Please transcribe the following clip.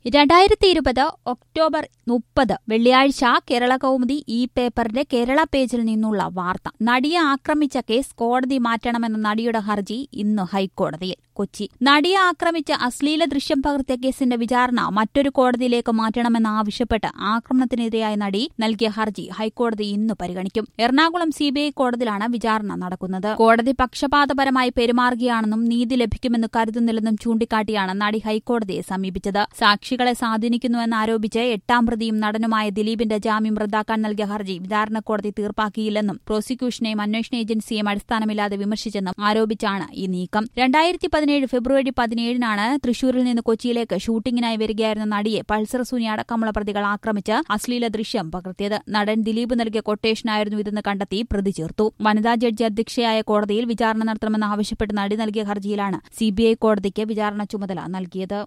രണ്ടായിരത്തി ഇരുപത് ഒക്ടോബർ മുപ്പത് വെള്ളിയാഴ്ച കേരള കൗമുദി ഈ പേപ്പറിന്റെ കേരള പേജിൽ നിന്നുള്ള വാർത്ത നടിയെ ആക്രമിച്ച കേസ് കോടതി മാറ്റണമെന്ന നടിയുടെ ഹർജി ഇന്ന് ഹൈക്കോടതിയിൽ കൊച്ചി നടിയെ ആക്രമിച്ച അശ്ലീല ദൃശ്യം പകർത്തിയ കേസിന്റെ വിചാരണ മറ്റൊരു കോടതിയിലേക്ക് മാറ്റണമെന്നാവശ്യപ്പെട്ട് ആക്രമണത്തിനിരയായ നടി നൽകിയ ഹർജി ഹൈക്കോടതി ഇന്ന് പരിഗണിക്കും എറണാകുളം സിബിഐ കോടതിയിലാണ് വിചാരണ നടക്കുന്നത് കോടതി പക്ഷപാതപരമായി പെരുമാറുകയാണെന്നും നീതി ലഭിക്കുമെന്ന് കരുതുന്നില്ലെന്നും ചൂണ്ടിക്കാട്ടിയാണ് നടി ഹൈക്കോടതിയെ സമീപിച്ചത് സാക്ഷികളെ സ്വാധീനിക്കുന്നുവെന്നാരോപിച്ച് എട്ടാം പ്രതിയും നടനുമായ ദിലീപിന്റെ ജാമ്യം റദ്ദാക്കാൻ നൽകിയ ഹർജി വിചാരണ കോടതി തീർപ്പാക്കിയില്ലെന്നും പ്രോസിക്യൂഷനെയും അന്വേഷണ ഏജൻസിയെയും അടിസ്ഥാനമില്ലാതെ വിമർശിച്ചെന്നും ആരോപിച്ചാണ് ഈ നീക്കം രണ്ടായിരത്തി പതിനേഴ് ഫെബ്രുവരി പതിനേഴിനാണ് തൃശൂരിൽ നിന്ന് കൊച്ചിയിലേക്ക് ഷൂട്ടിങ്ങിനായി വരികയായിരുന്ന നടിയെ പൾസർ സുനി അടക്കമുള്ള പ്രതികൾ ആക്രമിച്ച് അശ്ലീല ദൃശ്യം പകർത്തിയത് നടൻ ദിലീപ് നൽകിയ കൊട്ടേഷനായിരുന്നു ഇതെന്ന് കണ്ടെത്തി പ്രതി ചേർത്തു വനിതാ ജഡ്ജി അധ്യക്ഷയായ കോടതിയിൽ വിചാരണ നടത്തണമെന്ന് ആവശ്യപ്പെട്ട് നടി നൽകിയ ഹർജിയിലാണ് സിബിഐ കോടതിക്ക് വിചാരണ ചുമതല നൽകിയത്